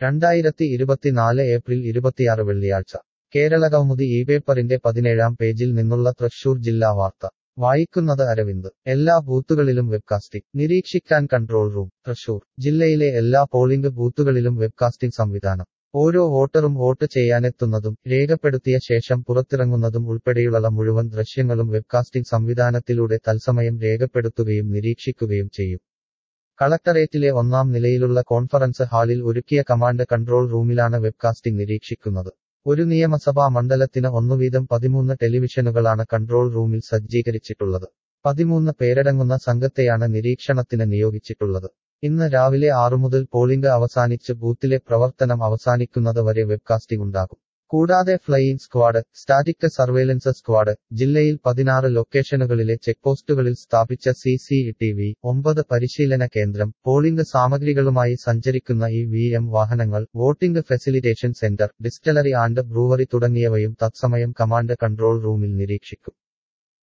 രണ്ടായിരത്തി ഇരുപത്തിനാല് ഏപ്രിൽ ഇരുപത്തിയാറ് വെള്ളിയാഴ്ച കേരള കൗമുദി ഈ പേപ്പറിന്റെ പതിനേഴാം പേജിൽ നിന്നുള്ള തൃശൂർ ജില്ലാ വാർത്ത വായിക്കുന്നത് അരവിന്ദ് എല്ലാ ബൂത്തുകളിലും വെബ്കാസ്റ്റിംഗ് നിരീക്ഷിക്കാൻ കൺട്രോൾ റൂം തൃശൂർ ജില്ലയിലെ എല്ലാ പോളിംഗ് ബൂത്തുകളിലും വെബ്കാസ്റ്റിംഗ് സംവിധാനം ഓരോ വോട്ടറും വോട്ട് ചെയ്യാനെത്തുന്നതും രേഖപ്പെടുത്തിയ ശേഷം പുറത്തിറങ്ങുന്നതും ഉൾപ്പെടെയുള്ള മുഴുവൻ ദൃശ്യങ്ങളും വെബ്കാസ്റ്റിംഗ് സംവിധാനത്തിലൂടെ തത്സമയം രേഖപ്പെടുത്തുകയും നിരീക്ഷിക്കുകയും ചെയ്യും കളക്ടറേറ്റിലെ ഒന്നാം നിലയിലുള്ള കോൺഫറൻസ് ഹാളിൽ ഒരുക്കിയ കമാൻഡ് കൺട്രോൾ റൂമിലാണ് വെബ്കാസ്റ്റിംഗ് നിരീക്ഷിക്കുന്നത് ഒരു നിയമസഭാ മണ്ഡലത്തിന് ഒന്നുവീതം പതിമൂന്ന് ടെലിവിഷനുകളാണ് കൺട്രോൾ റൂമിൽ സജ്ജീകരിച്ചിട്ടുള്ളത് പതിമൂന്ന് പേരടങ്ങുന്ന സംഘത്തെയാണ് നിരീക്ഷണത്തിന് നിയോഗിച്ചിട്ടുള്ളത് ഇന്ന് രാവിലെ ആറു മുതൽ പോളിംഗ് അവസാനിച്ച് ബൂത്തിലെ പ്രവർത്തനം അവസാനിക്കുന്നത് വരെ വെബ്കാസ്റ്റിംഗ് ഉണ്ടാകും കൂടാതെ flying squad static surveillance squad ജില്ലയിൽ പതിനാറ് ലൊക്കേഷനുകളിലെ ചെക്പോസ്റ്റുകളിൽ സ്ഥാപിച്ച സി സി ടി വി ഒമ്പത് പരിശീലന കേന്ദ്രം പോളിംഗ് സാമഗ്രികളുമായി സഞ്ചരിക്കുന്ന ഇ വി എം വാഹനങ്ങൾ voting facilitation centre distillery and brewery തുടങ്ങിയവയും തത്സമയം കമാൻഡ് കൺട്രോൾ റൂമിൽ നിരീക്ഷിക്കും